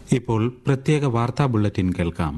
ഇപ്പോൾ പ്രത്യേക വാർത്താ ബുള്ളറ്റിൻ കേൾക്കാം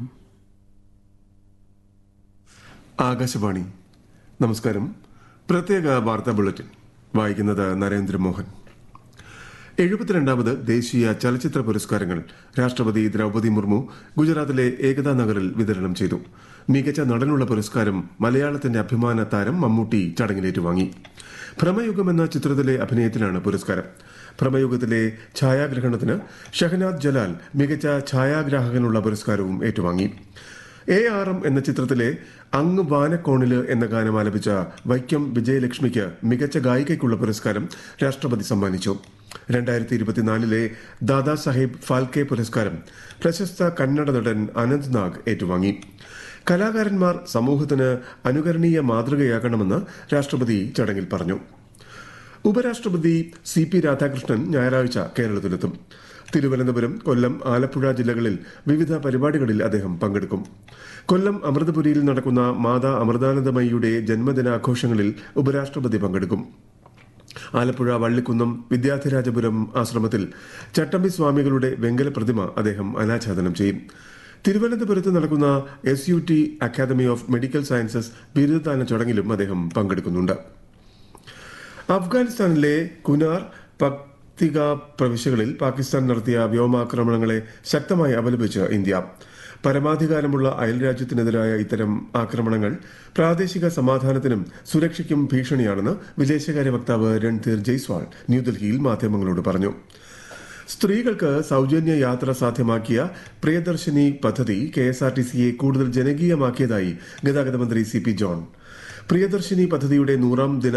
ആകാശവാണി നമസ്കാരം പ്രത്യേക വാർത്താ ബുള്ളറ്റിൻ വായിക്കുന്നത് നരേന്ദ്രമോഹൻ എഴുപത്തിരണ്ടാമത് ദേശീയ ചലച്ചിത്ര പുരസ്കാരങ്ങൾ രാഷ്ട്രപതി ദ്രൗപദി മുർമു ഗുജറാത്തിലെ ഏകതാ നഗറിൽ വിതരണം ചെയ്തു മികച്ച നടനുള്ള പുരസ്കാരം മലയാളത്തിന്റെ അഭിമാന താരം മമ്മൂട്ടി ചടങ്ങിൽ ഏറ്റുവാങ്ങി ഭ്രമയുഗം എന്ന ചിത്രത്തിലെ അഭിനയത്തിനാണ് പുരസ്കാരം ഭ്രമയുഗത്തിലെ ഛായാഗ്രഹണത്തിന് ഷഹനാദ് ജലാൽ മികച്ച ഛായാഗ്രാഹകനുള്ള പുരസ്കാരവും ഏറ്റുവാങ്ങി എ ആർ എം എന്ന ചിത്രത്തിലെ അങ്ങ് വാനക്കോണില് എന്ന ഗാനം ആലപിച്ച വൈക്കം വിജയലക്ഷ്മിക്ക് മികച്ച ഗായികയ്ക്കുള്ള പുരസ്കാരം രാഷ്ട്രപതി സമ്മാനിച്ചു രണ്ടായിരത്തി ഇരുപത്തിനാലിലെ ദാദാ സാഹിബ് ഫാൽക്കെ പുരസ്കാരം പ്രശസ്ത കന്നഡ നടൻ അനന്ത് നാഗ് ഏറ്റുവാങ്ങി കലാകാരന്മാർ സമൂഹത്തിന് അനുകരണീയ മാതൃകയാകണമെന്ന് രാഷ്ട്രപതി ചടങ്ങിൽ പറഞ്ഞു ഉപരാഷ്ട്രപതി സി പി രാധാകൃഷ്ണൻ ഞായറാഴ്ച കേരളത്തിലെത്തും തിരുവനന്തപുരം കൊല്ലം ആലപ്പുഴ ജില്ലകളിൽ വിവിധ പരിപാടികളിൽ അദ്ദേഹം പങ്കെടുക്കും കൊല്ലം അമൃതപുരിയിൽ നടക്കുന്ന മാതാ അമൃതാനന്ദമയിയുടെ ജന്മദിനാഘോഷങ്ങളിൽ ഉപരാഷ്ട്രപതി പങ്കെടുക്കും ആലപ്പുഴ വള്ളിക്കുന്നം വിദ്യാധിരാജപുരം ആശ്രമത്തിൽ ചട്ടമ്പി സ്വാമികളുടെ വെങ്കല പ്രതിമ അദ്ദേഹം അനാച്ഛാദനം ചെയ്യും തിരുവനന്തപുരത്ത് നടക്കുന്ന S U T academy of medical sciences ബിരുദദാന ചടങ്ങിലും അദ്ദേഹം പങ്കെടുക്കുന്നുണ്ട് അഫ്ഗാനിസ്ഥാനിലെ കുനാർ പക്തിക പ്രവിശ്യകളിൽ പാകിസ്ഥാൻ നടത്തിയ വ്യോമാക്രമണങ്ങളെ ശക്തമായി അപലപിച്ച് ഇന്ത്യ പരമാധികാരമുള്ള അയൽരാജ്യത്തിനെതിരായ ഇത്തരം ആക്രമണങ്ങൾ പ്രാദേശിക സമാധാനത്തിനും സുരക്ഷയ്ക്കും ഭീഷണിയാണെന്ന് വിദേശകാര്യ വക്താവ് രൺധീർ ജയ്സ്വാൾ ന്യൂഡൽഹിയിൽ മാധ്യമങ്ങളോട് പറഞ്ഞു സ്ത്രീകൾക്ക് സൗജന്യ യാത്ര സാധ്യമാക്കിയ പ്രിയദർശിനി പദ്ധതി കെ എസ് ആർ ടി സിയെ കൂടുതൽ ജനകീയമാക്കിയതായി ഗതാഗത മന്ത്രി സി പി ജോൺ പ്രിയദർശിനി പദ്ധതിയുടെ നൂറാം ദിന